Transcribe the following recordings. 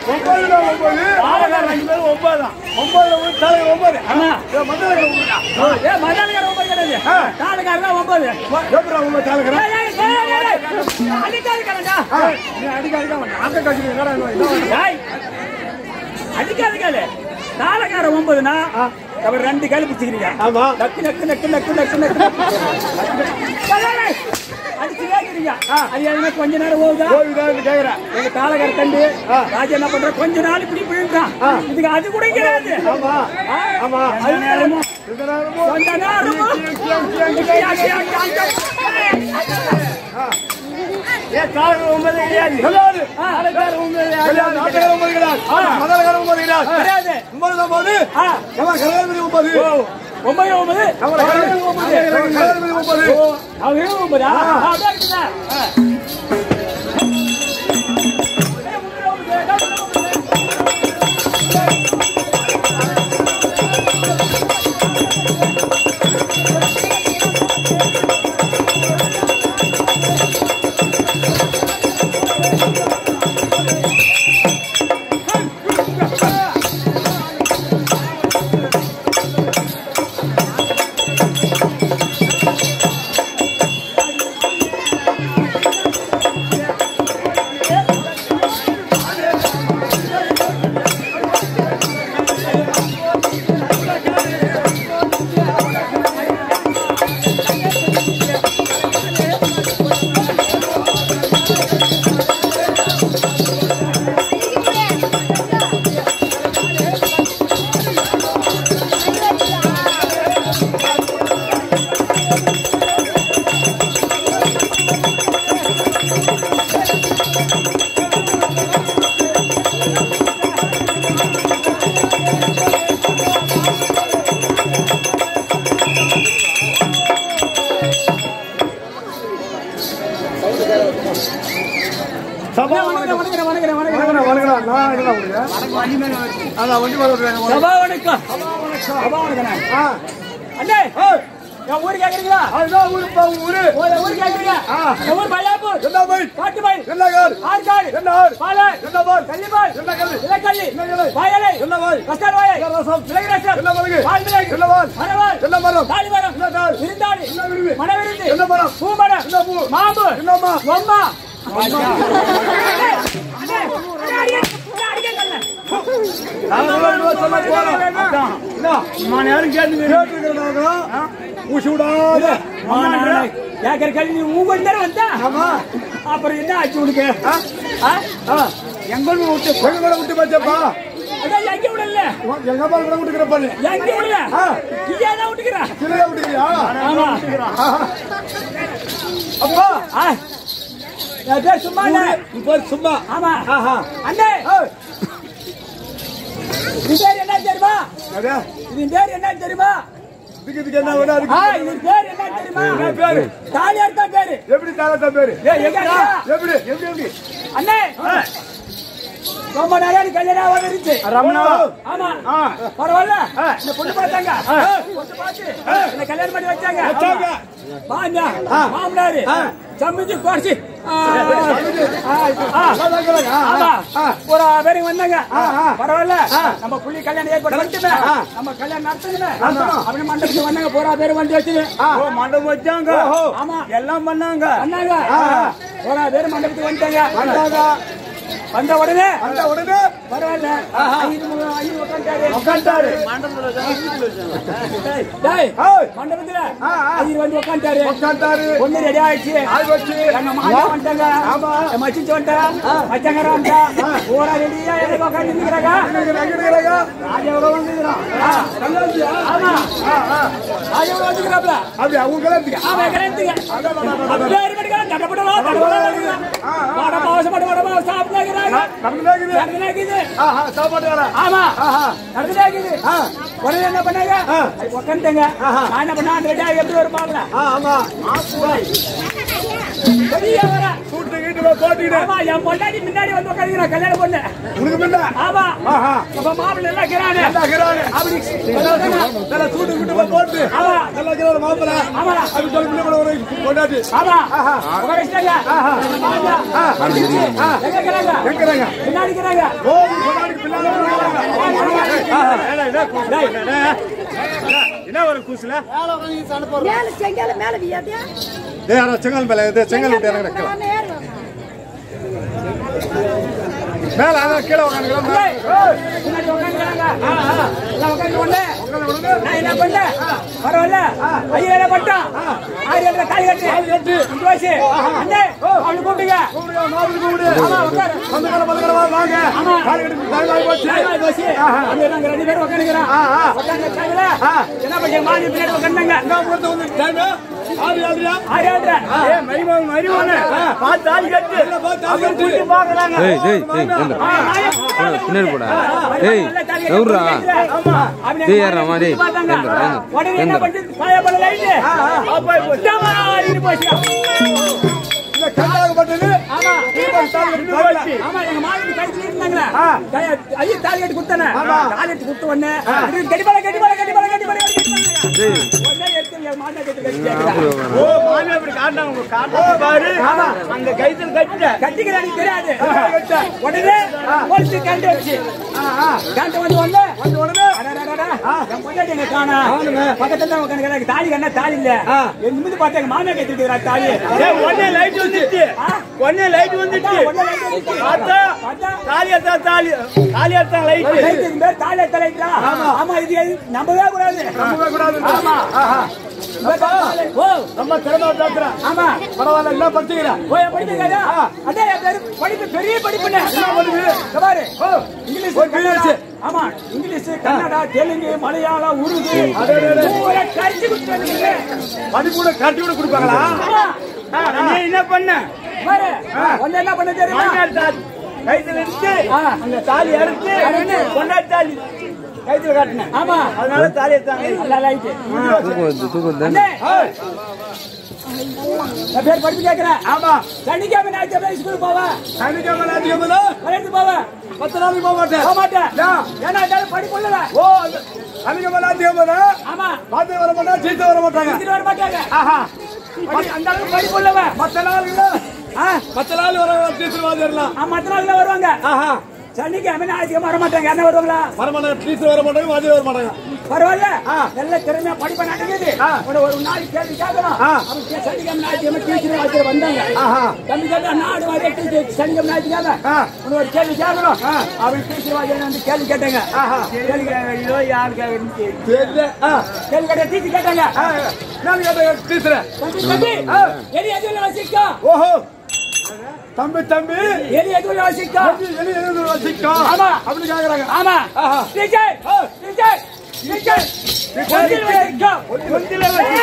ஒன்பதுல ஒன்பது ஆளுக்கார ரெண்டு பேரும் ஒன்பது தான் ஒன்பதுல ஒரு தலைவர் ஒன்பது ஆமா. ஏ, மண்டல ஒன்பதா ஏ மதாளுக்கார ஒன்பது கிடையாது ஆ. தாலுக்கார தான் ஒன்பது எப்படா உங்க தலைவர் ஏய், ஏய், ஏய், ஏய், ஏய். அடிக்காதுக்காரங்க நீ அடிக்காதீங்க அவன் அங்க கட்சி கடை ஏய், அடிக்காதுக்காரு தாலுக்கார ஒன்பதுனா அவர் ரெண்டு கையில பிடிச்சிக்கிறீங்க ஆமா நக்கு நக்கு நக்கு நக்கு நக்கு நக்கு நக்கு அடிச்சு கேக்குறீங்க அது எதுனா கொஞ்ச நேரம் போகுதா கோவிதான்னு கேக்குறேன் எங்க தாளகர் தண்டு ராஜா என்ன பண்ற கொஞ்ச நாள் இப்படி இப்படின்றான் இதுக்கு அது கூட கிடையாது ஆமா ஆ? ஆமா அது நேரமும் இந்த நேரமும் கொஞ்ச நேரமும் ஏ தாளகர் ஒன்பது கிடையாது கல்யாணி தாளகர் ஒன்பது கல்யாணி நாட்டுக்கார ஒன்பது கிடையாது மதலக்கார ஒன்பது கிடையாது கிடையாது ஒன்பது ஒன்பது ஆ. ஏமா கல்யாணி ஒன்பது ஓ, ஒன்பது ஒன்பது அவரை கல்யாணி ஒன்பது கல்யாணி ஒன்பது ஓ, அவங்க ஒன்பதா அதான் இருக்குதா சபா வணக்கம் வணக்கம் வணக்கம் வணக்கம் வணக்கம் வணக்கம் நான் என்ன உங்களுக்கு அதான் வண்டி வர விடுறாங்க சபா வணக்கம் சபா வணக்கம் ஆ அண்ணே என் ஊரு கேக்குறீங்களா அதுதான் ஊருப்பா ஊரு ஒரு ஊரு கேக்குறீங்க ஆ. என் ஊர் பையாப்பூர் என்ன பை காட்டு பை என்ன கார் ஆற்காடு என்ன ஆறு பாலாய் என்ன பால் கள்ளிபாய் என்ன கல்லு இலக்கல்லி என்ன கல்லு வாயலை என்ன வாய் கஸ்டார் வாயை என்ன ரசம் விலகிரசம் என்ன மலகு பால் விலகு என்ன வால் மரவாள் என்ன மரம் தாலிமரம் என்ன தாள் விருந்தாளி என்ன விரும்பி மணவிருந்து என்ன மரம் பூமரம் என்ன பூ மாம்பு என்னம்மா ஒம்மா அண்ணே, அண்ணே, அண்ணே, அடிக்க, அடிக்க கண்ணு. கேக்குற கேள்வி நீ உங்க நேரம் வந்தா அப்புறம் என்ன ஆச்சு உனக்கு ஆ? எங்க விட்டு எங்க கூட விட்டு பச்சப்பா அதான் எங்க விடல எங்க அப்பா கூட விட்டுக்கிற பண்ணு எங்க விடல இங்கே தான் விட்டுக்கிறா சிலையா விட்டுக்கிறியா ஆமா அப்பா ஆ. என் பேர் சும்மா இல்ல. இப்ப சும்மா ஆமா ஆஹா அண்ணே ஏய், இது பேர் என்ன தெரியுமா அதே, இது பேர் என்ன தெரியுமா இதுக்கு இதுக்கு என்ன விட ஆ, இது பேர் என்ன தெரியுமா என்ன பேரு தாலியார் தான் பேரு எப்படி தாளத்தா பேரு ஏய், எங்க ஐயா? எப்படி எப்படி எப்படி அண்ணே ரொம்ப நிறைய கல்யாணம் வந்துருச்சு ரமணா ஆமா ஆ. பரவாயில்ல இந்த பொண்ணு பார்த்தாங்க பொண்ணு பார்த்து இந்த கல்யாணம் பண்ணி வச்சாங்க வச்சாங்க. பாஞ்சா மாமனாரு சம்மிச்சு குறைச்சி ஆமா ஒரு பேருக்கு வந்தாங்க பரவாயில்ல நம்ம புள்ளி கல்யாணம் ஏற்பாடு பண்ணிட்டுமே நம்ம கல்யாணம் நடத்துங்க அப்படி மண்டபத்துக்கு வந்தாங்க போறா பேர் வண்டி வச்சுது மண்டபம் வச்சாங்க ஆமா எல்லாம் பண்ணாங்க வந்தாங்க போறா பேர் மண்டபத்துக்கு வந்துட்டாங்க வந்தாங்க வந்த உடனே அந்த உடனே பரவாயில்ல ஐந்து மு- ஐந்து உட்காந்துட்டாரு உட்காந்துட்டாரு டேய் ஏய், மண்டபத்துல ஆ, ஆ. ஐயர் வந்து உட்காந்துட்டாரு உட்காந்துட்டாரு பொண்ணு ரெடி ஆயிடுச்சு ஆள் வச்சு எங்க மாமா வந்துட்டாங்க ஆமா. என் மச்சிச்சு வந்துட்டா மச்சங்கரா வந்துட்டா பூரா ரெடியா எனக்கு உட்காந்து நிக்கிறாங்க எங்க இருக்கிறாங்க ராஜா எவ்வளவு வந்துக்கிறான் ஆமா ராஜா எவ்வளவு வந்துக்கிறாப்ல அப்படி அவங்க கல்யாணத்துக்கு ஆமா எக்கறேந்துங்க பேர் கடிக்கலாம் தடப்படலாம் தடப்படலாம் வட பாவசம் வட வட பாவசம் சாப்பிட்டாங்க நடந்துதாக்குது நடந்துனாக்குது ஆஹா சாப்பாடு வேற ஆமா ஆஹா நடந்துனாக்குது ஆ. உடனே என்ன பண்ணாங்க ஆ. உட்காந்துங்க நான் என்ன பண்ணா ரெடியா எப்படி ஒரு பாக்கல ஆ, ஆமா பெரிய வர சூட்டு கீட்டுல போட்டுக்கிட்டு ஆமா என் பொண்டாட்டி முன்னாடி வந்து உட்காந்துக்கிறா கல்யாணம் பொண்ணு உனக்கு முன்ன ஆமா ஆஹா அப்ப மாப்பிள்ளை எல்லாம் இருக்கிறாங்க நல்லா இருக்கிறாரு. அப்படி நல்லா சூட்டு கீட்டுல போட்டு ஆமா நல்லா இருக்கிறாரு மாப்பிள ஆமா அப்படி சொல்லி பிள்ளை கூட ஒரு கொண்டாட்டி ஆமா ஆஹா. உட்கார வச்சிட்டாங்க ஆஹா. ஆமா. ஆ. எங்க இருக்கிறாங்க இருக்கிறாங்க பின்னாடி இருக்கிறாங்க ஓம் என்ன ஒரு கூசுல மேல செங்கல மேல வியாதியா டேய் யாரோ செங்கல் மேல இது செங்கல் விட்டு இறங்குற கீழே. நான் ஏறுவேன் மேல அதான் கீழே உட்காந்துக்கலாம் பின்னாடி உட்காந்துக்கிறாங்க. எல்லாம் உட்காந்து கொண்டு, நான் என்ன பண்ணேன்? பரவாயில்ல. ஐயா என்ன பண்ணிட்டான்? ஆறு ஏழரை கால் கட்டு. இங்க வச்சு. அண்ணே, அவனை கூப்பிடுங்க. ஆமா, உட்காரு. ஆமா. டைம் ஆகி போச்சு. அங்க நாங்க ரெண்டு பேரும் உட்காந்துக்கிறோம். உட்காந்துருக்காங்களா? என்ன பண்றீங்க? மாறி பின்னாடி உட்காந்துங்க. ஆறு ஏழரை. ஏய் டேய் டேய் ஏண்டா ஆ, மாயம். பின்னாடி போடா ஏய் எவ்வளோடா டேய் யாரா மா டேய் பார்த்தாங்க. ஏண்டா ஏண்டா உடனே என்ன ஏண்டா பண்ணுது? பாய பல்ல லைட்டு. டமாரின்னு போச்சு. ஆமா. ஆமா, எங்க மாமி கழுத்துல இருந்தாங்களே. கை- ஐயா தாலி கட்டி கொடுத்தானே. தாலி கட்டி கொடுத்த உடனே, இது கட்டிப்பால, கட்டிப்பால, கட்டிப்பால, கட்டிப்பால, கட்டிப்பால. உடனே எடுத்து எங்க மாமி கட்டி கட்டி கேக்குறா. ஆமா. கட்டிக்கிறான் எனக்கு தெரியாது. உடனே போலீஸ் கண்டு வச்சு. கண்டு வந்து உடனே, அடடடடா, என் பொண்டாட்டி எங்க காணோம். பக்கத்துல தான் உட்கார்ந்து கிடக்கு. தாலி கண்ணா தாலி இல்ல என் நிமிந்து பார்த்தா எங்க மாமியா கட்டிருக்கிறா தாலி உடனே லைட் வந்துச்சு உடனே லைட் வந்துச்சு உடனே light அடிச்சு. பார்த்தா பார்த்தா, தாலி எடுத்தா தாலி தாலி எடுத்தா லைட் light இதுக்கு பேர் தாலி எடுத்த light தான். ஆமா இது எது- நம்பவே கூடாது ஆமா இந்த தாலி. ஓ நம்ம திறமை பேசுறேன் ஆமா பரவாயில்ல என்ன படிச்சுக்கிறேன் ஓ என் படிப்புக்காரா? அதே என் பேரு படிப்பு பெரிய படிப்புன்னு. இங்க பாரு. இங்கிலீஷ் கன்னடா. ஆமா இங்கிலீஷ் கன்னடா தெலுங்கு மலையாளம் உருது பூரா கரிச்சு கொடுத்துருக்கீங்க படி கூட கட்டி கூட கொடுப்பாங்களா நீ என்ன பண்ண பாரு வந்து என்ன பண்ண தெரியுமா மாமியார் தாலி கைத்துல இருந்து ஆ. அந்த தாலி அறுத்து அறுத்து. கொண்டாடி தாலி கைத்துல காட்டினேன் ஆமா அதனால தாலி எடுத்தாங்க நல்லா லைட்டு தூக்கம் வருது தூக்கம் அண்ணே தானே என் பேர் படிப்பு கேட்கிறேன் ஆமா சனிக்கிழமை ஞாயிற்றுக்கிழமை ஸ்கூலுக்கு போவேன் சனிக்கிழமை ஞாயிற்றுக்கிழமை விளையாட்டு போவேன் பத்து நாளைக்கு போக மாட்டேன் போக மாட்டேன் ஏன்? ஏன்னா என்னால படிப்பு இல்ல ஓ அந்த சனிக்கிழமை ஞாயிற்றுக்கிழமை ஆமா பார்த்து வர மாட்டாங்க சீட்டு வர மாட்டாங்க இதுல வர மாட்டாங்க ஆஹா படி- அந்த அளவுக்கு படிப்பு இல்லவன் மத்த நாளுல பத்து நாள் வர டீச்சர் வாதிடலாம் மத்த நாள்ல வருவாங்க ஆஹா சனிக்கிழமை ஞாயிற்றுக்கிழமை வர மாட்டாங்க என்ன வருவாங்களா வர மாட்டாங்க டீச்சர் வர மாட்டாங்க வாதிய வர மாட்டாங்க பரவாயில்ல ஆ. நல்ல திறமையா படிப்ப நடக்குது ஆ. ஒரு ஒரு நாள் கேள்வி கேட்கணும் ஆ. அவங்க கே- சனிக்கிழமை ஞாயிற்றுக்கிழமை டீச்சர் வாத்தியார் வந்தாங்க ஆஹா. தம்பி கேட்டா நாடு வாத்தியார் டீச்சர் சனிக்கிழமை ஞாயிற்றுக்கிழமை ஆ. உனக்கு ஒரு கேள்வி கேட்கணும் அவன் டீச்சர் வாத்தியார் வந்து கேள்வி கேட்டாங்க ஆஹா. கேள்வி கேட்க- யாருக்கு தெரியல ஆ கேள்வி கேட்ட டீச்சர் கேட்டாங்க ஆ, நான் கேட்டேன் டீச்சர் தம்பி தம்பி ஆ. எலி எதுல வசிக்கா ஓஹோ தம்பி தம்பி எலி எதுல வசிக்கா எலி எழுந்து வசிக்கும் ஆமா. அப்படி கேக்குறாங்க ஆமா ஆஹா. டீச்சர் டீச்சர் டீச்சர் ஒன்றில் வசிக்கா ஒன்றில்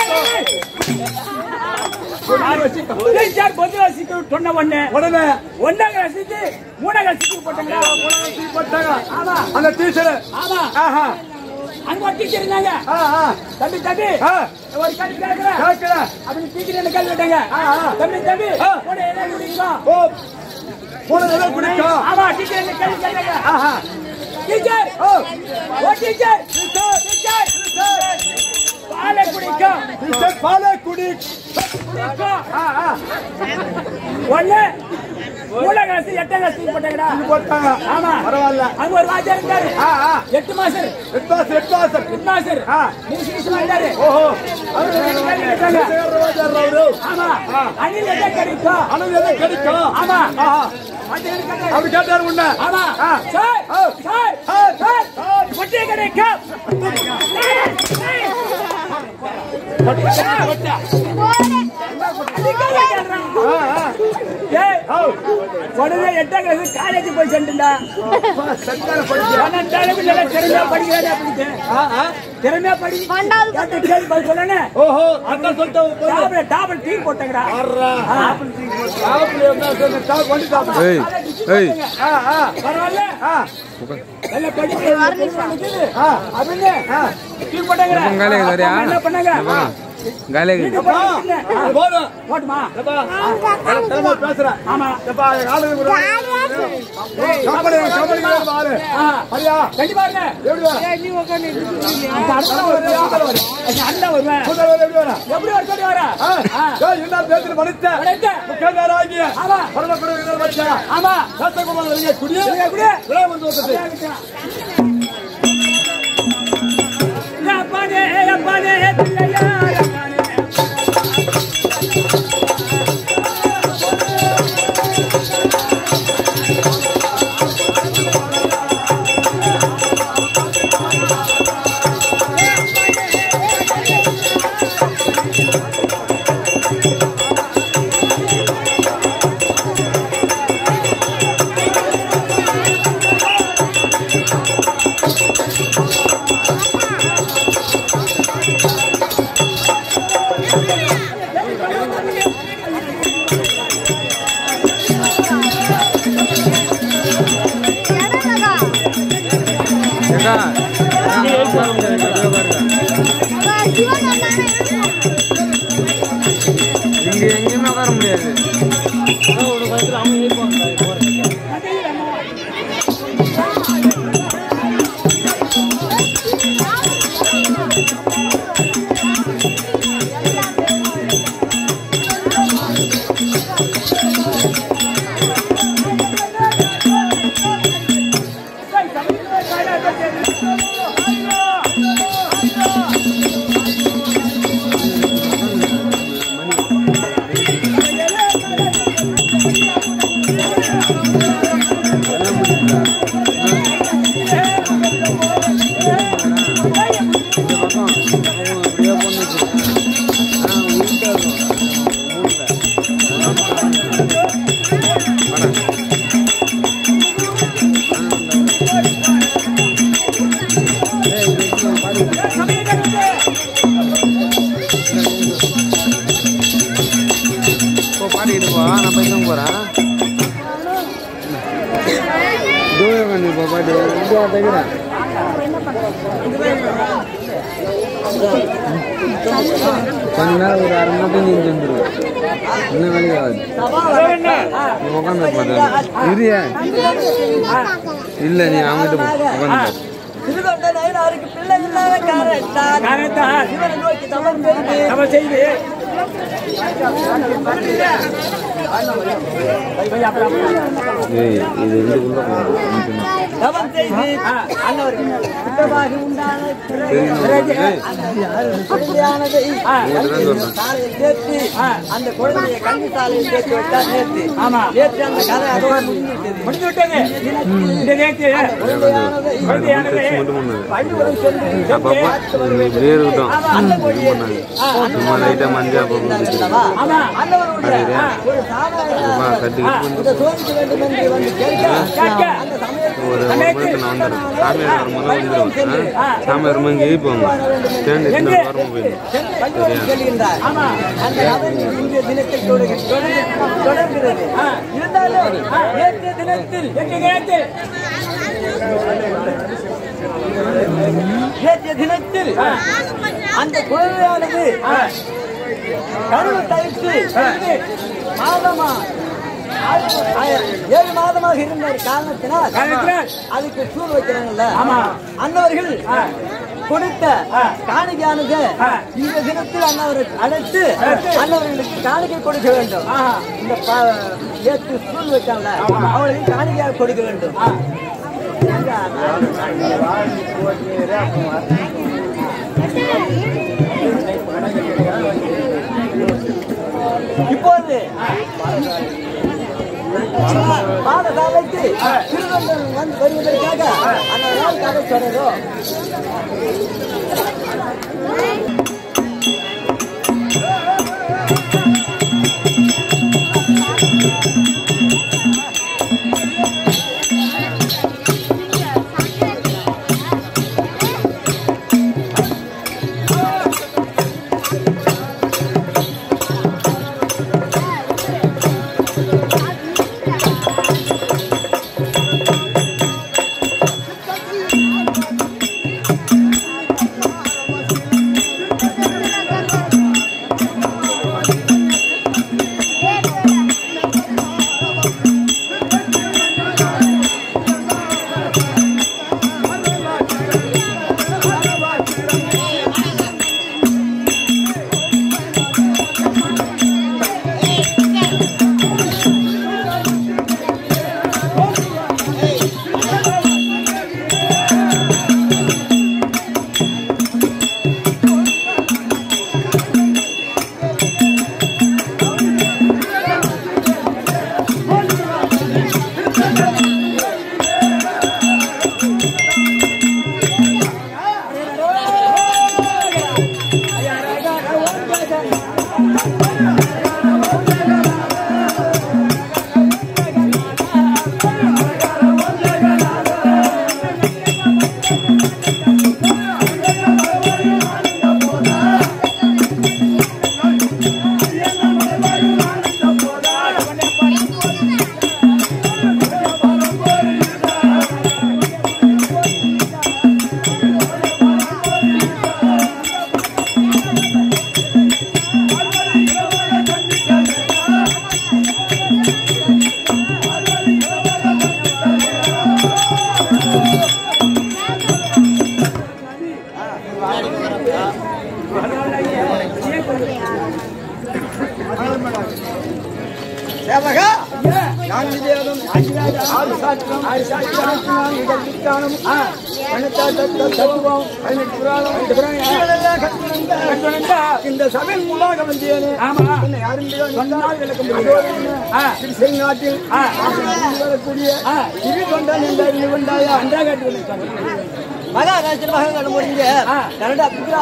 வசிக்கா டீச்சர் பொது வசிக்க சொன்ன உடனே உடனே ஒன்னாம் கிளாஸ் மூணாம் கிளாஸ் போட்டாங்க போட்டாங்க ஆமா அந்த டீச்சர் ஆமா ஆஹா அங்க ஒரு டீச்சர் இருந்தாங்க ஆ ஆ தம்பி தம்பி ஆ ஒரு கேள்வி கேட்கிறேன் கேக்குறேன் அப்படி டீச்சர் என்ன கேள்வி கேட்டாங்க ஆ, ஆ. தம்பி தம்பி ஆ. கூட என்ன குடிக்கலாம் ஓ போன எதை குடிக்கும் ஆமா டீச்சர் என்ன கேள்வி கேட்டாங்க ஆஹா டீச்சர் ஓ ஓ டீச்சர் டீச்சர் பாலை குடிக்கும் டீச்சர் பாலே குடி குடிக்கும் ஆ ஆ ஒண்ணு மூணாம் கிளாஸ் எட்டாம் கிளாஸ் போட்டாங்கடா போட்டாங்க ஆமா பரவாயில்ல அங்க ஒரு வாத்தியார் இருந்தாரு ஆ ஆ எட்டு மாசம் எட்பாஸ் எட்பாஸ் எட்டு மாசம் ஆ. மினிஸ்டர் இருந்தாரு ஓஹோ அவரு ரெண்டு கேள்வி கேட்டாங்க அவரு ஆமா அணில் எதை கிடைக்கும் அனது எதை கிடைக்கும் ஆமா ஆஹா வாத்தியார் கேட்டாரு. அப்படி கேட்டாரு உன்ன ஆமா ஆ. சார் ஆ. Sir sir. சார் முட்டை கிடைக்கும் ஆ ஆ ஏய், ஓ உடனே எட்டாம் கிளாஸ் காலேஜ் போய் சேர்ந்துட்டா சத்தான படிச்சு பன்னெண்டாவது பிள்ளை திறமையா படிக்கிறாரு அப்படின்ட்டு ஆ ஆ திறமையா படி கேட்ட கேள்வி பதில் சொல்லனே ஓஹோ அதான் சொல்லிட்டு போய் டாபல் டாபல் டீ போட்டாங்கடா ஆறா ஆப்பிள் டீ ஆப்பிள் என்ன சொல்லு டாப் வண்டி டாப் ஏய் ஏய் ஆ ஆ பரவாயில்ல ஆ நல்ல படிக்கிறது ஆ. அப்படின்னு டீ போட்டாங்க எப்ப காலையில வரியா? என்ன பண்ணாங்க காலைக்கு வீட்டுக்கு போய் ஆ, போதும் போட்டுமா எப்பா, நான் தலைமை பேசுறேன் ஆமா எப்பா, எங்க ஆளுங்க கூட கம்பெனி கம்பெனிக்கு வேணும் ஆளு ஆ. சரியா கண்டிப்பா இருங்க எப்படி வர அந்த அடுத்த வருவேன் அண்ணன் வருவேன் முதல்ல வர எப்படி வர எப்படி ஒரு சொல்லி வர ஆ, ஏய், என்ன பேசுற மனுத்த மனுத்த. முக்கியதார ஆகிய ஆமா. பரமக்குடி வச்சா ஆமா சத்தகுமார் வெளியே குடியே குடியே. விளைய வந்து வந்துட்டு அப்பனே பிள்ளையார் அப்பனே ஏண்டா இங்க எங்கேயுமே உட்கார முடியாது இப்போ பாடிக்கிட்டு போ நான் பையன் போகிறேன் தூரம் கண்டு இப்போ பாட்டு இங்கே தைக்கிறேன் கொஞ்ச நேரம் ஒரு அரை மணி நேரம் நீங்க வந்துருவேன் இன்னும் வேலைக்கு ஆகாது நீ உட்காந்து பார்த்தா இரியா இல்லை நீ அவங்ககிட்ட போ உட்காந்து திருகொண்ட நயனாருக்கு பிள்ளை இல்லாத காரணத்தால் காரணத்தால் இவனை நோக்கி தவம் செய்து நம்ம செய்து ஏய் இது இதுக்குள்ள போகணும் தவம் செய்து அன்னவருக்கு சுத்தமாக உண்டான பிறகு ஏய் அப்படியானதை உங்கள்கிட்ட தான் சொல்றேன் சாலையில் சேர்த்து அந்த குழந்தையை கண்ணி சாலையில் சேர்த்து விட்டார் நேற்று ஆமா. நேற்று அந்த கதை அதோட முடிஞ்சிட்டது முடிஞ்சு விட்டது இந்த நேற்று குழந்தையானது மட்டும் பண்ணாது பள்ளிக்கூடம் சென்று அப்பப்போ இப்படியே இருக்கட்டும் இது பண்ணாங்க சும்மா லைட்டாக மஞ்சள் அப்பப்போ அல்லவா? ஆமா அன்னவருடைய ஒரு சாதாரண சும்மா கட்டிக்கிட்டு இந்த சோதிக்க வேண்டும் என்று வந்து கேட்க கேட்க அந்த சமயத்தில் ஒரு ஒரு மணிக்கு நான் வந்துடுறேன் சாமியார் வரும்போது வந்துடுவேன் ஆ? சாமியார் வரும்போது இங்கே எழுப்புவாங்க ஸ்டாண்ட் எடுத்து வரமா போயிடும் பள்ளிக்கூடம் செல்கின்றார் அந்த நபர் இன்றைய தினத்தை தொடர்கிறது தொடர்கிறது இருந்தாலும் நேற்றைய தினத்தில் எட்டு நேற்று நேற்றைய தினத்தில் அந்த குழந்தையானது கருவு தவிர்த்து மாதமா ஏழு மாதமாக இருந்த ஒரு காரணத்தினால் காரணத்தினால் அதுக்கு சூழ் வைக்கிறாங்கல்ல ஆமா. அன்னவர்கள் கொடுத்த காணிக்கையானது இந்த தினத்தில் அன்னவரை அழைத்து அன்னவர்களுக்கு காணிக்கை கொடுக்க வேண்டும் இந்த ப- நேற்று சூழ் வச்சாங்க அவர்களுக்கு காணிக்கையாக கொடுக்க வேண்டும் இப்போது பாடசாலைக்கு திருவள்ளூர் வந்து வருவதற்காக அந்த நாள் கதை தொடரும் Thank பஞ்சாங்க கல்விக்கானம் தத்துவம் பதினெட்டு புராணம் இது புறாங்க. இதெல்லாம் கற்றுணர்ந்த கற்றுணர்ந்தா, இந்த சபையின் முன்பாக வந்தேனே ஆமா. என்னை யாரும் சொன்னால் விளக்க முடியும். ஆ. செங்கநாட்டில் ஆ. வரக்கூடிய ஆ. இரு கொண்டான் என்ற இரு கொண்டாயா அண்டா காட்டு விளக்கம். மகாராஷ்டிர மகன் முடிஞ்ச ஆ. கனடா பிரியா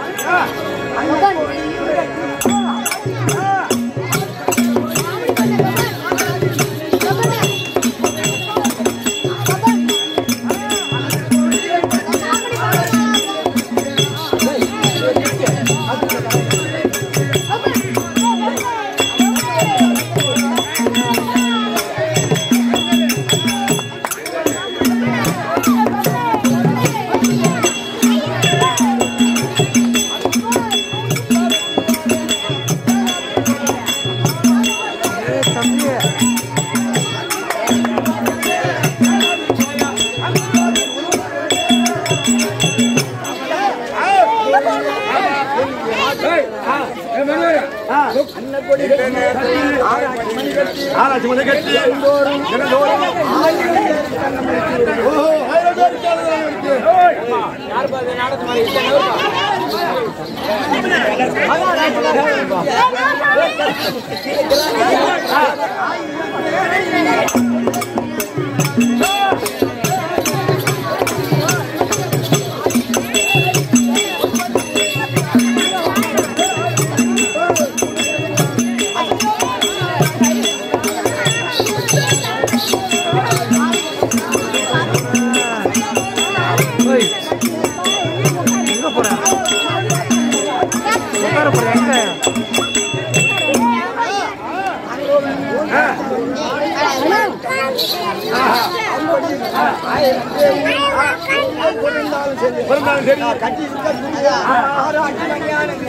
ஏய், ஆ, ஏ, மனோகர. ஆ, ஆராய்ச்சி மணி கட்டி தினந்தோறும் ஓஹோ ஆயிரத்தி பிறந்தாலும் சரி கட்டி இருக்கக்கூடிய ஆராய்ச்சி மணியானது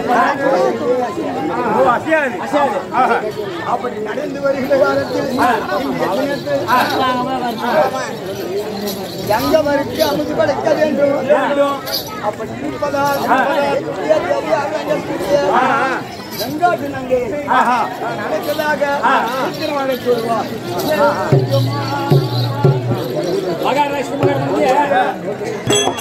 ஓ அசியாது ஆஹா அப்படி நடந்து வருகிற காலத்தில் இந்த தினத்தில் எங்கவருக்கு அமுது படைக்க வேண்டும் அப்படி இருப்பதால் எப்படியோ தெரியாது அங்கக்கூடிய வெங்காட்டு நங்கை ஆஹா நடக்கிறதாக சீக்கிரம் அழைத்து வருவார் மகாராஷ்டிர மகன் வந்து,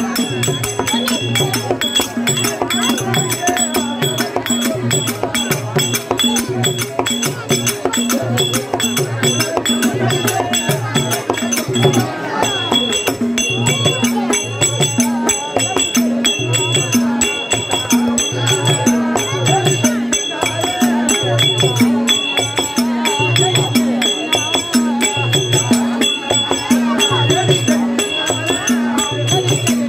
ஆ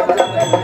ஆ